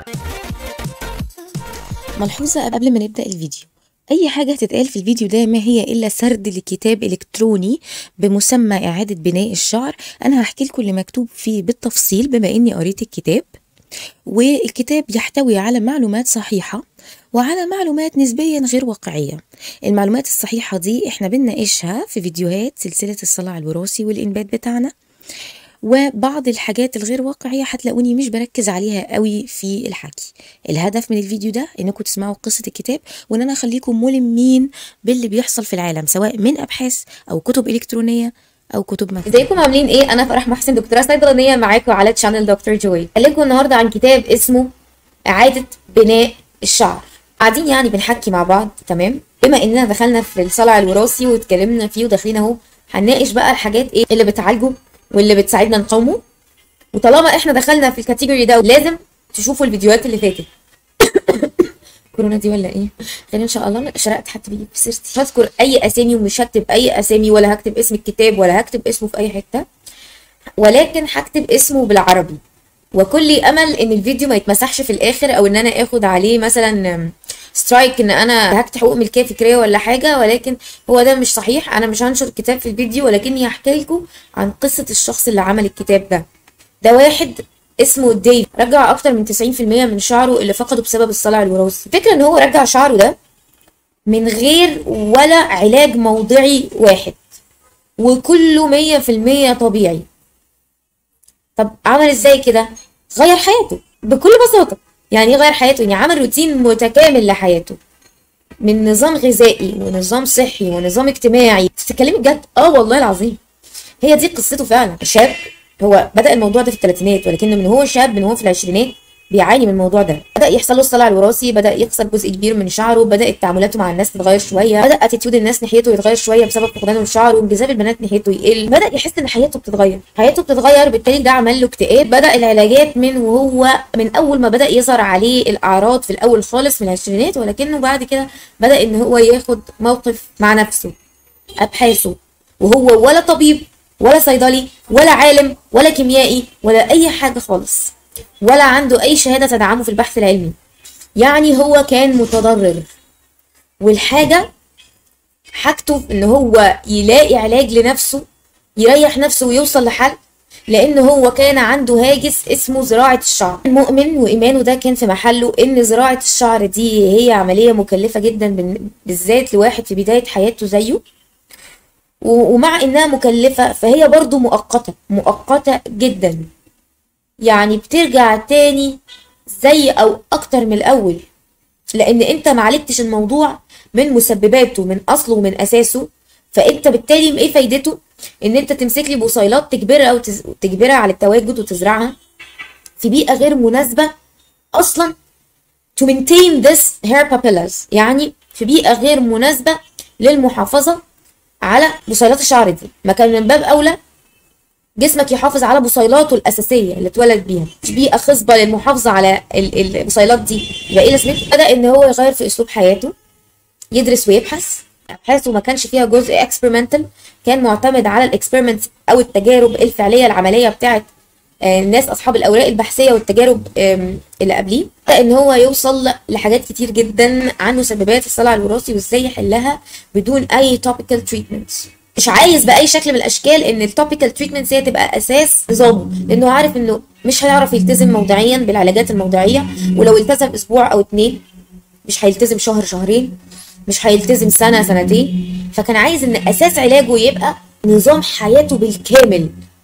ملحوظة قبل ما نبدأ الفيديو أي حاجة هتتقال في الفيديو ده ما هي إلا سرد لكتاب إلكتروني بمسمى إعادة بناء الشعر أنا هحكي لكم اللي مكتوب فيه بالتفصيل بما إني قريت الكتاب والكتاب يحتوي على معلومات صحيحة وعلى معلومات نسبيا غير واقعية المعلومات الصحيحة دي احنا بنناقشها في فيديوهات سلسلة الصلع الوراثي والإنبات بتاعنا وبعض الحاجات الغير واقعية هتلاقوني مش بركز عليها قوي في الحكي الهدف من الفيديو ده انكم تسمعوا قصة الكتاب وان انا اخليكم ملمين باللي بيحصل في العالم سواء من ابحاث او كتب الكترونية او كتب مكتوبة ازيكم عاملين ايه انا فرح محسن دكتوره صيدلانيه معاكم على تشانل دكتور جوي لكم النهارده عن كتاب اسمه اعاده بناء الشعر قاعدين يعني بنحكي مع بعض تمام بما اننا دخلنا في الصلع الوراثي واتكلمنا فيه وداخلين اهو هنناقش بقى الحاجات ايه اللي بتعالجه واللي بتساعدنا نقاومه وطالما احنا دخلنا في الكاتيجوري ده لازم تشوفوا الفيديوهات اللي فاتت كورونا دي ولا ايه خلينا ان شاء الله شرقت حتى بيجي في سيرتي مش هذكر اي اسامي ومش هكتب اي اسامي ولا هكتب اسم الكتاب ولا هكتب اسمه في اي حته ولكن هكتب اسمه بالعربي وكل امل ان الفيديو ما يتمسحش في الاخر او ان انا اخد عليه مثلا سترايك ان انا هكتب حقوق ملكيه فكريه ولا حاجه ولكن هو ده مش صحيح انا مش هنشر الكتاب في الفيديو ولكني هحكي لكم عن قصه الشخص اللي عمل الكتاب ده ده واحد اسمه ديف رجع اكتر من 90% من شعره اللي فقده بسبب الصلع الوراثي الفكره ان هو رجع شعره ده من غير ولا علاج موضعي واحد وكله مية في المية طبيعي طب عمل ازاي كده غير حياته بكل بساطة يعني ايه غير حياته يعني عمل روتين متكامل لحياته من نظام غذائي ونظام صحي ونظام اجتماعي تتكلمي بجد اه والله العظيم هي دي قصته فعلا شاب هو بدأ الموضوع ده في الثلاثينات ولكن من هو شاب من هو في العشرينات بيعاني من الموضوع ده بدا يحصل له الصلع الوراثي بدا يخسر جزء كبير من شعره بدات تعاملاته مع الناس تتغير شويه بدا اتيتيود الناس ناحيته يتغير شويه بسبب فقدانه لشعره وانجذاب البنات ناحيته يقل بدا يحس ان حياته بتتغير حياته بتتغير بالتالي ده عمل له اكتئاب بدا العلاجات من وهو من اول ما بدا يظهر عليه الاعراض في الاول خالص من العشرينات ولكنه بعد كده بدا ان هو ياخد موقف مع نفسه ابحاثه وهو ولا طبيب ولا صيدلي ولا عالم ولا كيميائي ولا اي حاجه خالص ولا عنده اي شهاده تدعمه في البحث العلمي يعني هو كان متضرر والحاجه حاجته ان هو يلاقي علاج لنفسه يريح نفسه ويوصل لحل لان هو كان عنده هاجس اسمه زراعه الشعر المؤمن وايمانه ده كان في محله ان زراعه الشعر دي هي عمليه مكلفه جدا بالذات لواحد في بدايه حياته زيه ومع انها مكلفه فهي برضو مؤقته مؤقته جدا يعني بترجع تاني زي او اكتر من الاول لان انت معالجتش الموضوع من مسبباته من اصله ومن اساسه فانت بالتالي ايه فايدته ان انت تمسك لي بصيلات تجبرها وتجبرها على التواجد وتزرعها في بيئه غير مناسبه اصلا to maintain this hair papillas يعني في بيئه غير مناسبه للمحافظه على بصيلات الشعر دي ما كان من باب اولى جسمك يحافظ على بصيلاته الاساسيه اللي اتولد بيها مش بيئه خصبه للمحافظه على البصيلات دي يبقى ايه لازمته بدا ان هو يغير في اسلوب حياته يدرس ويبحث ابحاثه ما كانش فيها جزء اكسبيرمنتال كان معتمد على الاكسبيرمنت او التجارب الفعليه العمليه بتاعه الناس اصحاب الاوراق البحثيه والتجارب اللي قبليه بدا ان هو يوصل لحاجات كتير جدا عن مسببات الصلع الوراثي وازاي يحلها بدون اي توبيكال تريتمنتس مش عايز باي شكل من الاشكال ان التوبيكال تريتمنتس هي تبقى اساس نظامه لانه عارف انه مش هيعرف يلتزم موضعيا بالعلاجات الموضعيه ولو التزم اسبوع او اتنين مش هيلتزم شهر شهرين مش هيلتزم سنه سنتين فكان عايز ان اساس علاجه يبقى نظام حياته بالكامل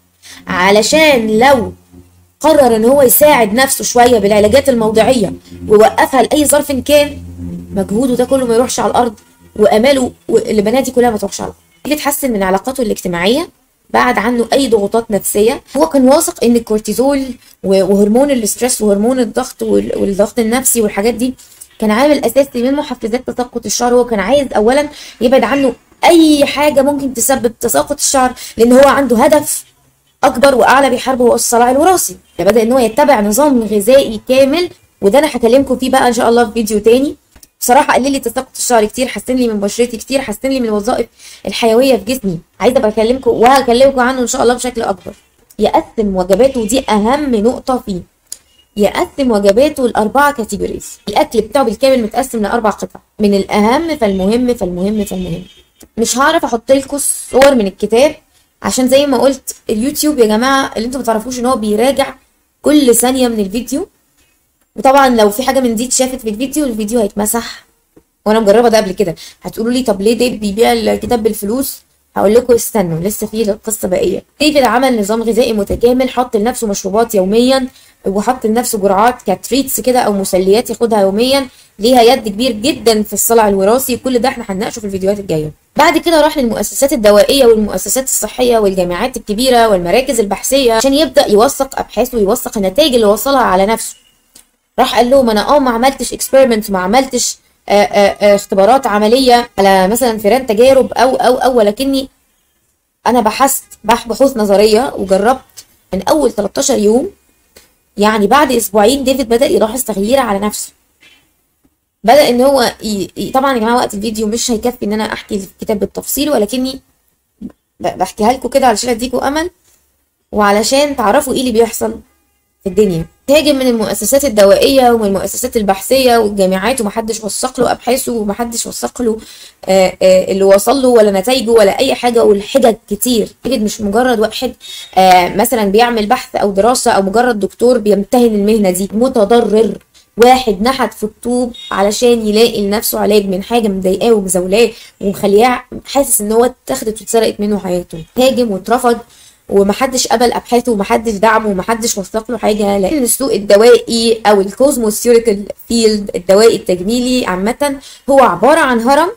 علشان لو قرر ان هو يساعد نفسه شويه بالعلاجات الموضعيه ويوقفها لاي ظرف كان مجهوده ده كله ما يروحش على الارض واماله البنات دي كلها ما تروحش على الارض يتحسن من علاقاته الاجتماعيه بعد عنه اي ضغوطات نفسيه هو كان واثق ان الكورتيزول وهرمون الاسترس وهرمون الضغط والضغط النفسي والحاجات دي كان عامل اساسي من محفزات تساقط الشعر هو كان عايز اولا يبعد عنه اي حاجه ممكن تسبب تساقط الشعر لان هو عنده هدف اكبر واعلى بيحاربه هو الصراع الوراثي بدا ان هو يتبع نظام غذائي كامل وده انا هكلمكم فيه بقى ان شاء الله في فيديو تاني بصراحه قلل لي تساقط الشعر كتير حسن لي من بشرتي كتير حسن لي من الوظائف الحيويه في جسمي عايزه ابقى اكلمكم وهكلمكم عنه ان شاء الله بشكل اكبر يقسم وجباته ودي اهم نقطه فيه يقسم وجباته لأربعة كاتيجوريز الأكل بتاعه بالكامل متقسم لأربع قطع من الأهم فالمهم فالمهم فالمهم مش هعرف أحط لكم صور من الكتاب عشان زي ما قلت اليوتيوب يا جماعة اللي انتوا متعرفوش ان هو بيراجع كل ثانية من الفيديو وطبعا لو في حاجة من دي اتشافت في الفيديو الفيديو هيتمسح وانا مجربة ده قبل كده هتقولوا لي طب ليه ديف بيبيع الكتاب بالفلوس هقول لكم استنوا لسه في القصة باقية ديفيد عمل نظام غذائي متكامل حط لنفسه مشروبات يوميا وحط لنفسه جرعات كتريتس كده او مسليات ياخدها يوميا ليها يد كبير جدا في الصلع الوراثي كل ده احنا هنناقشه في الفيديوهات الجايه بعد كده راح للمؤسسات الدوائيه والمؤسسات الصحيه والجامعات الكبيره والمراكز البحثيه عشان يبدا يوثق ابحاثه ويوثق النتائج اللي وصلها على نفسه راح قال لهم انا اه ما عملتش اكسبيرمنت ما عملتش آآ آآ اختبارات عمليه على مثلا فئران تجارب او او او ولكني انا بحثت بحوث نظريه وجربت من اول 13 يوم يعني بعد اسبوعين ديفيد بدا يلاحظ تغيير على نفسه بدا ان هو ي... ي... طبعا يا جماعه وقت الفيديو مش هيكفي ان انا احكي الكتاب بالتفصيل ولكني ب... بحكيها لكم كده علشان اديكم امل وعلشان تعرفوا ايه اللي بيحصل في الدنيا تاجم من المؤسسات الدوائيه ومن المؤسسات البحثيه والجامعات ومحدش وثق له ابحاثه ومحدش وثق له آآ آآ اللي وصل له ولا نتائجه ولا اي حاجه والحجج كتير حجج مش مجرد واحد مثلا بيعمل بحث او دراسه او مجرد دكتور بيمتهن المهنه دي متضرر واحد نحت في الطوب علشان يلاقي لنفسه علاج من حاجه مضايقاه ومزولاه ومخليه حاسس ان هو اتاخدت واتسرقت منه حياته هاجم واترفض ومحدش قبل ابحاثه ومحدش دعمه ومحدش وثق له حاجه لان السوق الدوائي او الكوزموثيوريكال فيلد الدوائي التجميلي عامه هو عباره عن هرم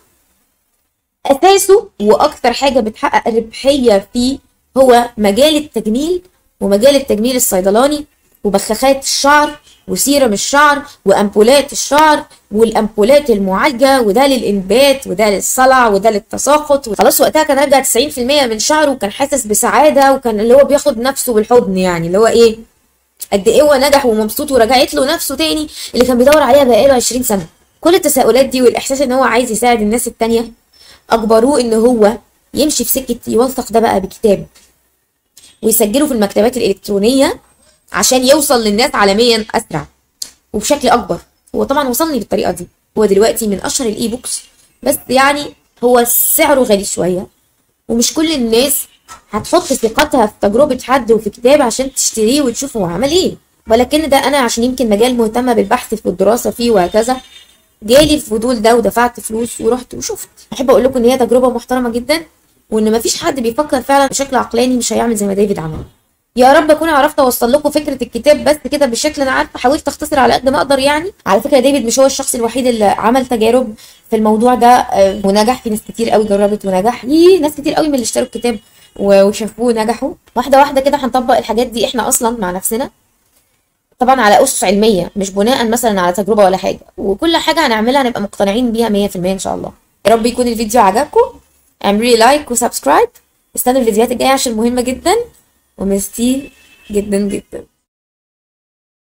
اساسه واكتر حاجه بتحقق ربحيه فيه هو مجال التجميل ومجال التجميل الصيدلاني وبخاخات الشعر وسيرم الشعر وامبولات الشعر والامبولات المعالجه وده للانبات وده للصلع وده للتساقط خلاص وقتها كان رجع 90% من شعره وكان حاسس بسعاده وكان اللي هو بياخد نفسه بالحضن يعني اللي هو ايه قد ايه هو نجح ومبسوط ورجعت له نفسه تاني اللي كان بيدور عليها بقاله 20 سنه كل التساؤلات دي والاحساس ان هو عايز يساعد الناس التانيه اجبروه ان هو يمشي في سكه يوثق ده بقى بكتاب ويسجله في المكتبات الالكترونيه عشان يوصل للناس عالميا اسرع وبشكل اكبر هو طبعا وصلني بالطريقه دي هو دلوقتي من اشهر الاي بوكس بس يعني هو سعره غالي شويه ومش كل الناس هتحط ثقتها في تجربه حد وفي كتاب عشان تشتريه وتشوف هو عمل ايه ولكن ده انا عشان يمكن مجال مهتمه بالبحث في الدراسه فيه وهكذا جالي الفضول ده ودفعت فلوس ورحت وشفت احب اقول لكم ان هي تجربه محترمه جدا وان مفيش حد بيفكر فعلا بشكل عقلاني مش هيعمل زي ما ديفيد عمل يا رب اكون عرفت اوصل لكم فكره الكتاب بس كده بالشكل انا عارفه حاولت اختصر على قد ما اقدر يعني على فكره ديفيد مش هو الشخص الوحيد اللي عمل تجارب في الموضوع ده ونجح في ناس كتير قوي جربت ونجح في ناس كتير قوي من اللي اشتروا الكتاب وشافوه ونجحوا واحده واحده كده هنطبق الحاجات دي احنا اصلا مع نفسنا طبعا على اسس علميه مش بناء مثلا على تجربه ولا حاجه وكل حاجه هنعملها هنبقى مقتنعين بيها 100% ان شاء الله يا رب يكون الفيديو عجبكم اعملوا لي لايك وسبسكرايب استنوا الفيديوهات الجايه عشان مهمه جدا وميرسي جدا جدا